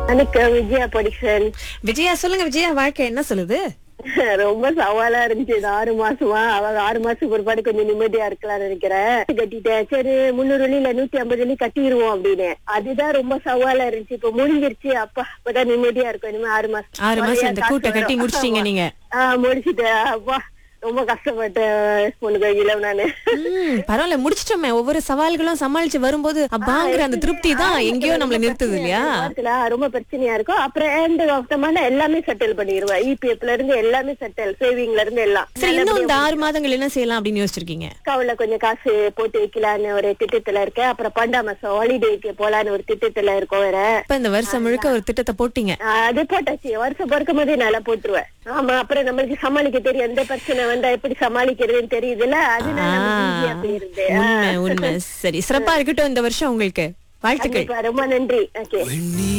எனக்கு விஜயா படிக்கிறேன் விஜயா சொல்லுங்க விஜயா வாழ்க்கை என்ன சொல்லுது ரொம்ப சவாலா இருந்துச்சு இது ஆறு மாசமா அவ ஆறு மாசத்துக்கு ஒருபாடு கொஞ்சம் நிம்மதியா இருக்கலாம்னு நினைக்கிறேன் கட்டிட்டேன் சரி முந்நூறு வழியில நூத்தி ஐம்பது வழி கட்டிடுவோம் அப்படின்னு அதுதான் ரொம்ப சவாலா இருந்துச்சு இப்ப முடிஞ்சிருச்சு அப்பா இப்பதான் நிம்மதியா இருக்கும் இனிமே ஆறு மாசம் ஆறு மாசம் நிறைய இந்த காசு கூட்டை கட்டி வரும். முடிச்சிட்டீங்க நீங்க ஆஹ் முடிச்சிட்டேன் அப்பா ரொம்ப கஷ்டப்பட்டேன் பொண்ணு கையில நானு ம், பரவாயில்ல முடிச்சிட்டோமே ஒவ்வொரு சவால்களும் சமாளிச்சு வரும்போது அப்பாங்கிற அந்த திருப்தி தான் எங்கேயோ நம்மள நிறுத்துது இல்லையா வாரத்துல ரொம்ப பிரச்சனையா இருக்கும் அப்புறம் end of the month எல்லாமே செட்டில் பண்ணிடுவேன் இபிஎஃப்ல இருந்து எல்லாமே செட்டில் சேவிங்ல இருந்து எல்லாம் சரி இன்னும் இந்த ஆறு மாதங்கள் என்ன செய்யலாம் அப்படின்னு யோசிச்சிருக்கீங்க அக்கௌண்ட்ல கொஞ்சம் காசு போட்டு வைக்கலான்னு ஒரு திட்டத்துல இருக்கேன் அப்புறம் பண்டா மாசம் ஹாலிடேக்கு போலான்னு ஒரு திட்டத்துல இருக்கோம் வேற இப்ப இந்த வருஷம் முழுக்க ஒரு திட்டத்தை போட்டீங்க ஆஹ் அது போட்டாச்சு வருஷம் பிறக்கும் போதே நல்லா போட்டுருவேன் ஆமா அப்புறம் நம்மளுக்கு சமாளிக்க தெரியும் எந்த பிரச்சனை வந்தா எப்படி சமாளிக்கிறதுன்னு தெரியுதுல்ல அதனால நமக்கு easy ஆ போயிருது உண்மை உண்மை சரி சிறப்பா இருக்கட்டும் இந்த வருஷம் உங்களுக்கு வாழ்த்துக்கள் கண்டிப்பா ரொம்ப நன்றி ஓகே